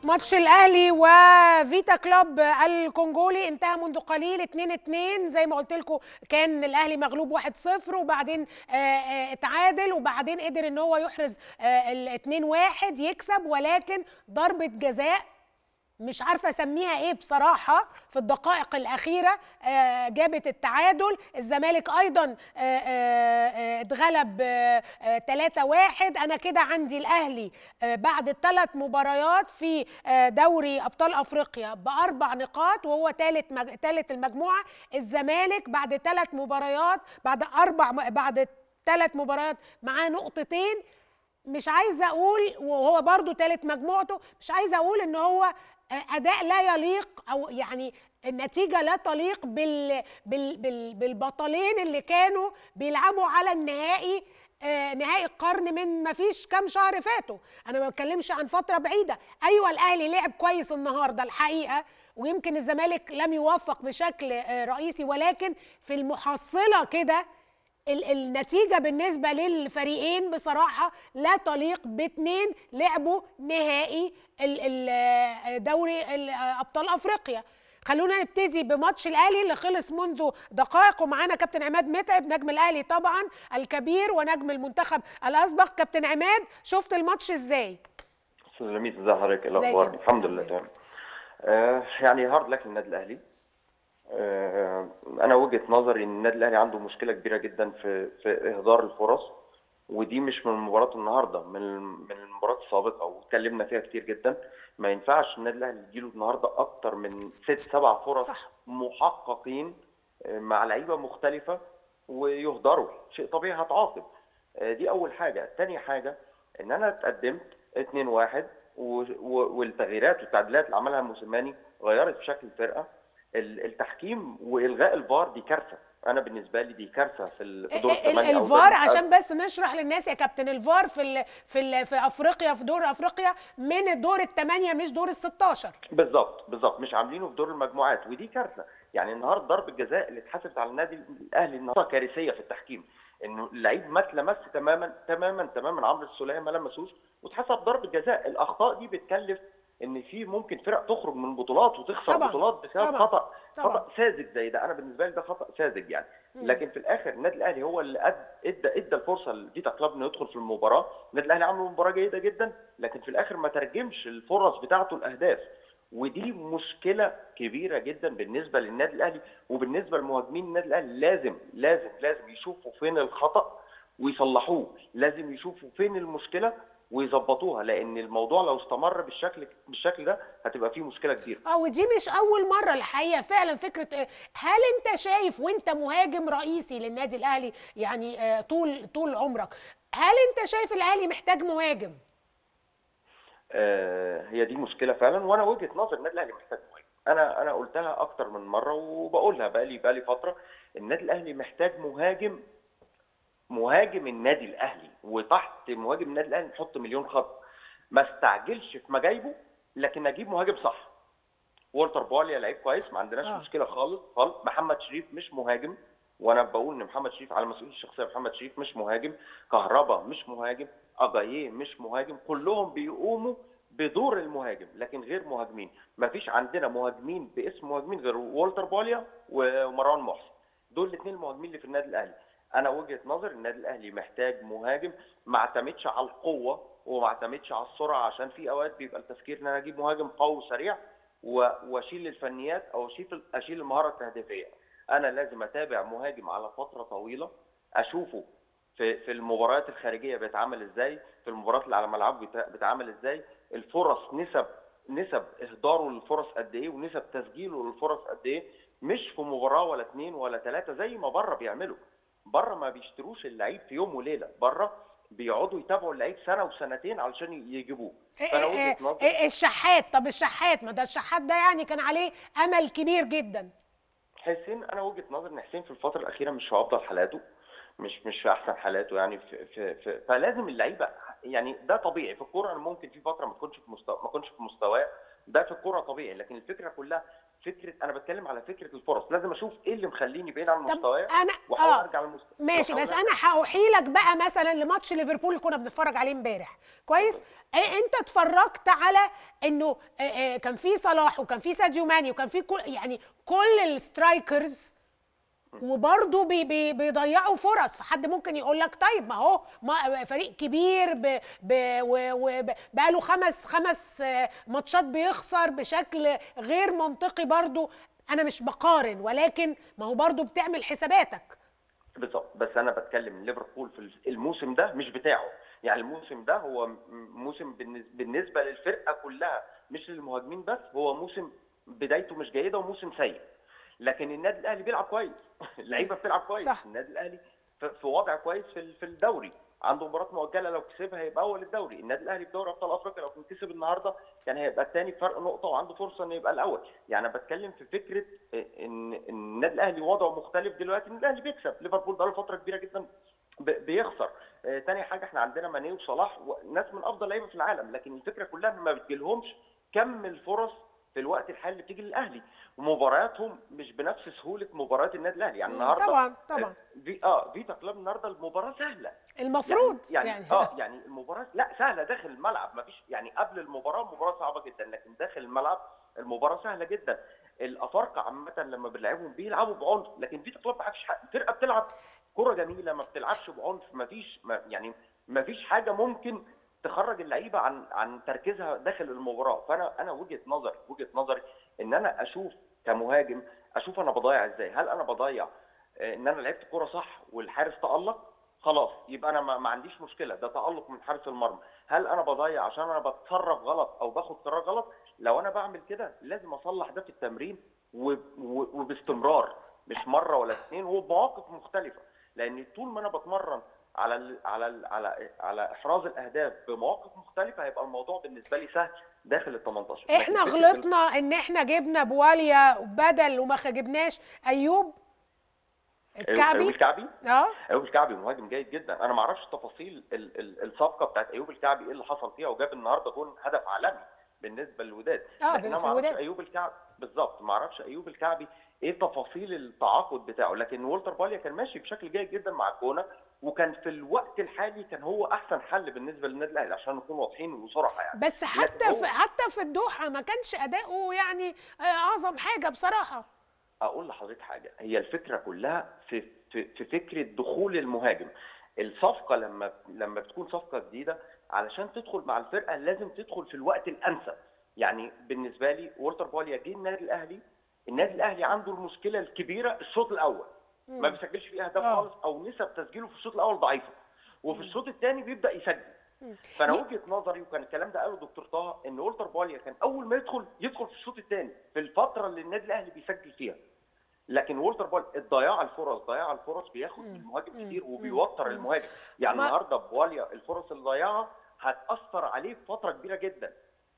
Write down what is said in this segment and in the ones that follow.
ماتش الاهلي وفيتا كلوب الكونجولي انتهى منذ قليل 2 2 زي ما قلت لكم كان الاهلي مغلوب 1 0 وبعدين آه، آه، اتعادل وبعدين قدر ان هو يحرز ال 2 1 يكسب ولكن ضربه جزاء مش عارفه اسميها ايه بصراحه في الدقائق الاخيره آه، جابت التعادل الزمالك ايضا آه، آه، آه، اتغلب 3 1 انا كده عندي الاهلي آه، بعد الثلاث مباريات في آه، دوري ابطال افريقيا باربع نقاط وهو ثالث مج... ثالث المجموعه الزمالك بعد ثلاث مباريات بعد اربع م- بعد ثلاث مباريات معاه نقطتين مش عايزه اقول وهو برضو ثالث مجموعته مش عايزه اقول ان هو اداء لا يليق او يعني النتيجه لا تليق بال بال بال بالبطلين اللي كانوا بيلعبوا على النهائي آه، نهائي القرن من ما فيش كام شهر فاتوا انا ما بتكلمش عن فتره بعيده ايوه الاهلي لعب كويس النهارده الحقيقه ويمكن الزمالك لم يوفق بشكل آه، رئيسي ولكن في المحصله كده ال- النتيجه بالنسبه للفريقين بصراحه لا تليق باتنين لعبوا نهائي ال- ال- دوري ال- ابطال افريقيا خلونا نبتدي بماتش الاهلي اللي خلص منذ دقائق ومعانا كابتن عماد متعب نجم الاهلي طبعا الكبير ونجم المنتخب الاسبق كابتن عماد شفت الماتش ازاي استاذ لميس ازي حضرتك ايه ازيك الاخبار يا الحمد دكتور؟ لله تمام آه يعني هارد لك للنادي الاهلي آه انا وجهة نظري ان النادي الاهلي عنده مشكله كبيره جدا في في اهدار الفرص ودي مش من مباراه النهارده من من المباراه السابقه واتكلمنا فيها كتير جدا ما ينفعش النادي الاهلي يجيله النهارده اكتر من ست سبع فرص صح. محققين آه، مع لعيبه مختلفه ويهدروا شيء طبيعي هتعاقب آه، دي اول حاجه تاني حاجه ان انا اتقدمت 2 1 و- و- والتغييرات والتعديلات اللي عملها موسيماني غيرت في شكل الفرقه ال- التحكيم والغاء الفار دي كارثه انا بالنسبه لي دي كارثه في ال- في دور ال- الثمانيه أو دور الفار الأربعة. عشان بس نشرح للناس يا كابتن الفار في ال في ال في افريقيا في دور افريقيا من الدور الثمانيه مش دور ال 16 بالظبط بالظبط مش عاملينه في دور المجموعات ودي كارثه يعني النهارده ضربه الجزاء اللي اتحسبت على النادي الاهلي النهارده كارثيه في التحكيم انه اللعيب ما اتلمس تماما تماما تماما عمرو السوليه ما لمسوش واتحسب ضربه جزاء الاخطاء دي بتكلف ان في ممكن فرق تخرج من بطولات وتخسر طبعاً، بطولات بسبب طبعاً، خطا طبعاً. خطا ساذج زي ده انا بالنسبه لي ده خطا ساذج يعني لكن في الاخر النادي الاهلي هو اللي أد... ادى ادى الفرصه لفيتا كلاب انه يدخل في المباراه النادي الاهلي عمل مباراه جيده جدا لكن في الاخر ما ترجمش الفرص بتاعته الاهداف ودي مشكله كبيره جدا بالنسبه للنادي الاهلي وبالنسبه لمهاجمين النادي الاهلي لازم لازم لازم يشوفوا فين الخطا ويصلحوه لازم يشوفوا فين المشكله ويظبطوها لان الموضوع لو استمر بالشكل بالشكل ده هتبقى فيه مشكله كبيره اه ودي مش اول مره الحقيقه فعلا فكره آه، هل انت شايف وانت مهاجم رئيسي للنادي الاهلي يعني آه، طول طول عمرك هل انت شايف الاهلي محتاج مهاجم آه، هي دي مشكله فعلا وانا وجهه نظر النادي الاهلي محتاج مهاجم انا انا قلتها اكتر من مره وبقولها بقالي بقالي فتره النادي الاهلي محتاج مهاجم مهاجم النادي الاهلي وتحت مهاجم النادي الاهلي نحط مليون خط ما استعجلش في مجايبه لكن اجيب مهاجم صح والتر بواليا لعيب كويس ما عندناش آه. آه. مشكله خالص خالص محمد شريف مش مهاجم وانا بقول ان محمد شريف على مسؤوليتي الشخصيه محمد شريف مش مهاجم كهربا مش مهاجم اجاييه مش مهاجم كلهم بيقوموا بدور المهاجم لكن غير مهاجمين ما فيش عندنا مهاجمين باسم مهاجمين غير والتر بواليا ومروان محسن دول الاثنين المهاجمين اللي في النادي الاهلي انا وجهه نظر النادي الاهلي محتاج مهاجم ما اعتمدش على القوه وما اعتمدش على السرعه عشان في اوقات بيبقى التفكير ان انا اجيب مهاجم قوي وسريع و- واشيل الفنيات او اشيل اشيل المهاره التهديفيه انا لازم اتابع مهاجم على فتره طويله اشوفه في في المباريات الخارجيه بيتعامل ازاي في المباريات اللي على ملعبه بيت- بيتعامل ازاي الفرص نسب نسب اهداره للفرص قد ايه ونسب تسجيله للفرص قد ايه مش في مباراه ولا اثنين ولا ثلاثه زي ما بره بيعملوا بره ما بيشتروش اللعيب في يوم وليله بره بيقعدوا يتابعوا اللعيب سنه وسنتين علشان يجيبوه فانا وجهه آه، نظري آه، الشحات طب الشحات ما ده الشحات ده يعني كان عليه امل كبير جدا حسين انا وجهه نظري ان حسين في الفتره الاخيره مش في افضل حالاته مش مش في احسن حالاته يعني في في, في فلازم اللعيبه يعني ده طبيعي في الكوره انا ممكن في فتره ما تكونش في مستوى ما اكونش في مستواه ده في الكوره طبيعي لكن الفكره كلها فكره انا بتكلم على فكره الفرص لازم اشوف ايه اللي مخليني بعيد عن طب مستواي انا واحاول اه ارجع للمستوى ماشي وأحاول بس أرجع. انا هأحيلك بقى مثلا لماتش ليفربول اللي كنا بنتفرج عليه امبارح كويس إيه انت اتفرجت على انه آه، آه، كان في صلاح وكان في ساديو ماني وكان في كل يعني كل السترايكرز وبرضه بي بي بيضيعوا فرص فحد ممكن يقول لك طيب ما هو ما فريق كبير ب ب و- و- ب- بقاله خمس خمس آه، ماتشات بيخسر بشكل غير منطقي برضه انا مش بقارن ولكن ما هو برضه بتعمل حساباتك بالظبط بس انا بتكلم ليفربول في الموسم ده مش بتاعه يعني الموسم ده هو م- موسم بالنس- بالنسبه للفرقه كلها مش للمهاجمين بس هو موسم بدايته مش جيده وموسم سيء لكن النادي الاهلي بيلعب كويس اللعيبه بتلعب كويس صح. النادي الاهلي في في وضع كويس في ال- في الدوري عنده مباراه مؤجله لو كسبها هيبقى اول الدوري النادي الاهلي في دوري ابطال افريقيا لو كان كسب النهارده كان هيبقى الثاني بفرق نقطه وعنده فرصه انه يبقى الاول يعني انا بتكلم في فكره ان إن النادي الاهلي وضعه مختلف دلوقتي النادي الاهلي بيكسب ليفربول بقاله فتره كبيره جدا ب- بيخسر آه، تاني حاجه احنا عندنا ماني وصلاح ناس من افضل لعيبه في العالم لكن الفكره كلها ان ما بتجيلهمش كم الفرص في الوقت الحالي اللي بتيجي للاهلي ومبارياتهم مش بنفس سهوله مباريات النادي الاهلي يعني النهارده طبعا طبعا في اه فيتا كلاب النهارده المباراه سهله المفروض يعني, يعني, يعني اه يعني المباراه لا سهله داخل الملعب ما فيش يعني قبل المباراه المباراه صعبه جدا لكن داخل الملعب المباراه سهله جدا الافارقه عامه لما بنلعبهم بيلعبوا بعنف لكن فيتا كلاب ما فيش حق الفرقه بتلعب كره جميله ما بتلعبش بعنف ما فيش ما يعني ما فيش حاجه ممكن تخرج اللعيبه عن عن تركيزها داخل المباراه فانا انا وجهه نظري وجهه نظري ان انا اشوف كمهاجم اشوف انا بضيع ازاي هل انا بضيع آه، ان انا لعبت كوره صح والحارس تالق خلاص يبقى انا ما, ما عنديش مشكله ده تالق من حارس المرمى هل انا بضيع عشان انا بتصرف غلط او باخد قرار غلط لو انا بعمل كده لازم اصلح ده في التمرين و- و- وباستمرار مش مره ولا اثنين وبمواقف مختلفه لان طول ما انا بتمرن على ال على ال على على احراز الاهداف بمواقف مختلفه هيبقى الموضوع بالنسبه لي سهل داخل ال 18 لكن احنا فكرة غلطنا ان احنا جبنا بواليا بدل وما جبناش ايوب ايوب الكعبي الكعبي اه ايوب الكعبي مهاجم جيد جدا انا ما اعرفش تفاصيل ال- ال- الصفقه بتاعت ايوب الكعبي ايه اللي حصل فيها وجاب النهارده جون هدف عالمي بالنسبه للوداد آه، لكن انا في ما اعرفش الوداد. ايوب الكعبي بالظبط ما اعرفش ايوب الكعبي ايه تفاصيل التعاقد بتاعه لكن والتر باليا كان ماشي بشكل جيد جدا مع الجونه وكان في الوقت الحالي كان هو احسن حل بالنسبه للنادي الاهلي عشان نكون واضحين وصراحه يعني بس حتى هو- في حتى في الدوحه ما كانش اداؤه يعني آه، اعظم حاجه بصراحه اقول لحضرتك حاجه هي الفكره كلها في في, في فكره دخول المهاجم الصفقه لما لما بتكون صفقه جديده علشان تدخل مع الفرقه لازم تدخل في الوقت الانسب يعني بالنسبه لي والتر باليا جه النادي الاهلي النادي الاهلي عنده المشكله الكبيره الشوط الاول ما بيسجلش فيه اهداف آه. خالص او نسب تسجيله في الشوط الاول ضعيفه وفي الشوط الثاني بيبدا يسجل فانا ي- وجهه نظري وكان الكلام ده قاله دكتور طه ان والتر باليا كان اول ما يدخل يدخل في الشوط الثاني في الفتره اللي النادي الاهلي بيسجل فيها لكن والتر بول الضياع الفرص ضياع الفرص بياخد من المهاجم كتير وبيوتر المهاجم يعني ما- النهارده بواليا الفرص اللي ضيعها هتاثر عليه في فتره كبيره جدا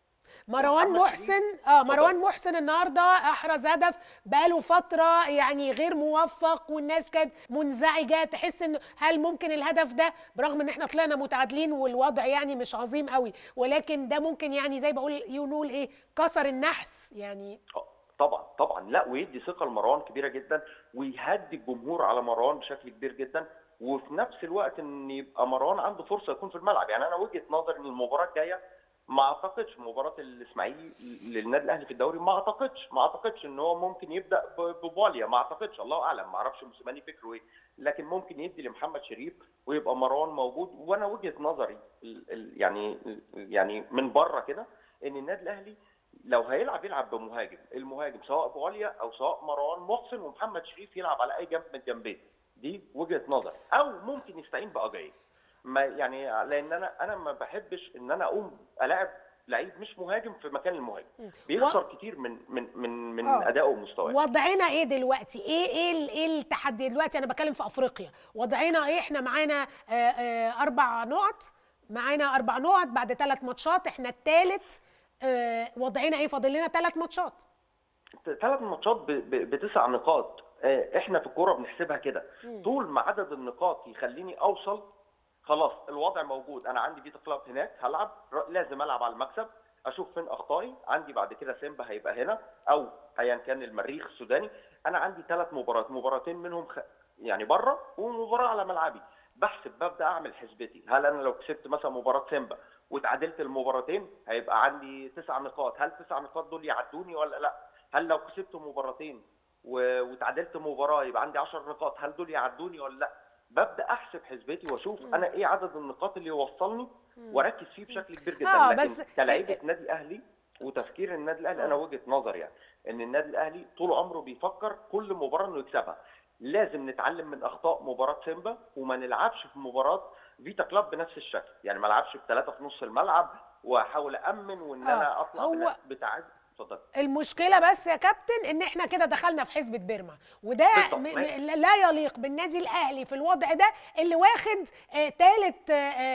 مروان محمد محسن شريف. اه اتفضل. مروان محسن النهارده احرز هدف بقاله فتره يعني غير موفق والناس كانت منزعجه تحس ان هل ممكن الهدف ده برغم ان احنا طلعنا متعادلين والوضع يعني مش عظيم قوي ولكن ده ممكن يعني زي بقول يقول ايه كسر النحس يعني آه، طبعا طبعا لا ويدي ثقه لمروان كبيره جدا ويهدي الجمهور على مروان بشكل كبير جدا وفي نفس الوقت ان يبقى مروان عنده فرصه يكون في الملعب يعني انا وجهه نظري ان المباراه الجايه ما اعتقدش مباراه الاسماعيلي للنادي الاهلي في الدوري ما اعتقدش ما اعتقدش ان هو ممكن يبدا ب- ببواليا ما اعتقدش الله اعلم ما اعرفش موسيماني فكره ايه لكن ممكن يدي لمحمد شريف ويبقى مروان موجود وانا وجهه نظري ال- ال- يعني يعني من بره كده ان النادي الاهلي لو هيلعب يلعب بمهاجم المهاجم سواء بواليا او سواء مروان محسن ومحمد شريف يلعب على اي جنب من الجنبين دي وجهه نظر او ممكن يستعين باجاي ما يعني لان انا انا ما بحبش ان انا اقوم الاعب لعيب مش مهاجم في مكان المهاجم بيخسر كتير من من من من آه. ادائه ومستواه وضعنا ايه دلوقتي ايه ايه ال- ايه التحدي دلوقتي انا بتكلم في افريقيا وضعنا ايه احنا معانا آه، آه، اربع نقط معانا اربع نقط بعد ثلاث ماتشات احنا الثالث وضعنا ايه فاضل لنا ثلاث ماتشات ثلاث ماتشات ب- ب- بتسع نقاط آه، احنا في الكوره بنحسبها كده طول ما عدد النقاط يخليني اوصل خلاص الوضع موجود انا عندي فيتا كلاب هناك هلعب ر- لازم العب على المكسب اشوف فين اخطائي عندي بعد كده سيمبا هيبقى هنا او ايا كان المريخ السوداني انا عندي ثلاث مباريات مباراتين منهم خ... يعني بره ومباراه على ملعبي بحسب ببدا اعمل حسبتي هل انا لو كسبت مثلا مباراه سيمبا وتعادلت المباراتين هيبقى عندي تسع نقاط هل تسع نقاط دول يعدوني ولا لا هل لو كسبت مباراتين و... وتعادلت مباراه يبقى عندي 10 نقاط هل دول يعدوني ولا لا ببدا احسب حسبتي واشوف انا ايه عدد النقاط اللي يوصلني واركز فيه بشكل كبير جدا آه، لكن بس- كلاعيبه نادي اهلي وتفكير النادي الاهلي انا وجهه نظر يعني ان النادي الاهلي طول عمره بيفكر كل مباراه انه يكسبها لازم نتعلم من اخطاء مباراه سيمبا وما نلعبش في مباراه فيتا كلاب بنفس الشكل يعني ما العبش بثلاثه في نص الملعب واحاول امن وان آه، انا اطلع هو- بنا- بتعادل اتفضل المشكله بس يا كابتن ان احنا كده دخلنا في حسبه بيرما وده بالظبط. م- م- لا يليق بالنادي الاهلي في الوضع ده اللي واخد ثالث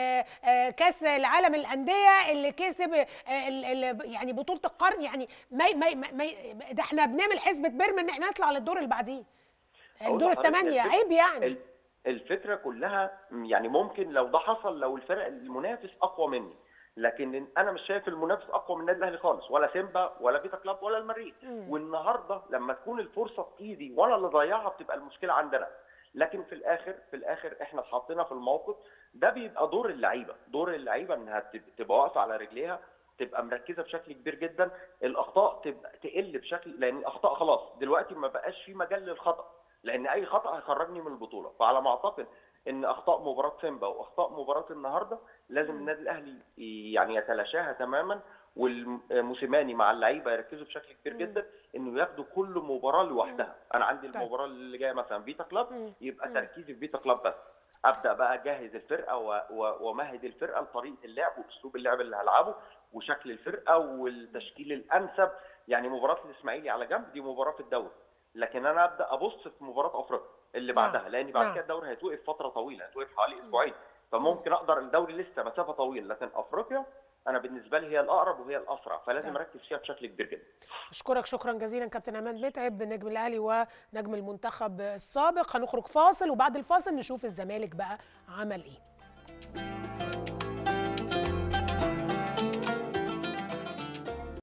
كاس العالم الانديه اللي كسب آه، ال- ال- يعني بطوله القرن يعني ما ما ما ما- ده احنا بنعمل حسبه بيرما ان احنا نطلع للدور اللي بعديه أقول الدور لحضرتك الثمانيه الفكرة- عيب يعني ال- الفكره كلها يعني ممكن لو ده حصل لو الفرق المنافس اقوى مني لكن انا مش شايف المنافس اقوى من النادي الاهلي خالص ولا سيمبا ولا فيتا كلاب ولا المريخ والنهارده لما تكون الفرصه في ايدي وانا اللي ضيعها بتبقى المشكله عندنا لكن في الاخر في الاخر احنا اتحطينا في الموقف ده بيبقى دور اللعيبه دور اللعيبه انها تب- تبقى واقفه على رجليها تبقى مركزه بشكل كبير جدا الاخطاء تبقى تقل بشكل لان الاخطاء خلاص دلوقتي ما بقاش في مجال للخطا لان اي خطا هيخرجني من البطوله فعلى ما اعتقد ان اخطاء مباراه سيمبا واخطاء مباراه النهارده لازم النادي الاهلي يعني يتلاشاها تماما والموسيماني مع اللعيبه يركزوا بشكل كبير جدا انه ياخدوا كل مباراه لوحدها انا عندي طيب. المباراه اللي جايه مثلا فيتا كلاب مم. يبقى تركيزي في فيتا كلاب بس ابدا بقى اجهز الفرقه و- و- وامهد الفرقه لطريقه اللعب واسلوب اللعب اللي هلعبه وشكل الفرقه والتشكيل الانسب يعني مباراه الاسماعيلي على جنب دي مباراه في الدوري لكن انا ابدا ابص في مباراه افريقيا اللي نعم. بعدها لان بعد نعم. كده الدوري هيتوقف فتره طويله هيتوقف حوالي اسبوعين فممكن اقدر الدوري لسه مسافه طويله لكن افريقيا انا بالنسبه لي هي الاقرب وهي الاسرع فلازم نعم. اركز فيها بشكل كبير جدا اشكرك شكرا جزيلا كابتن عماد متعب نجم الاهلي ونجم المنتخب السابق هنخرج فاصل وبعد الفاصل نشوف الزمالك بقى عمل ايه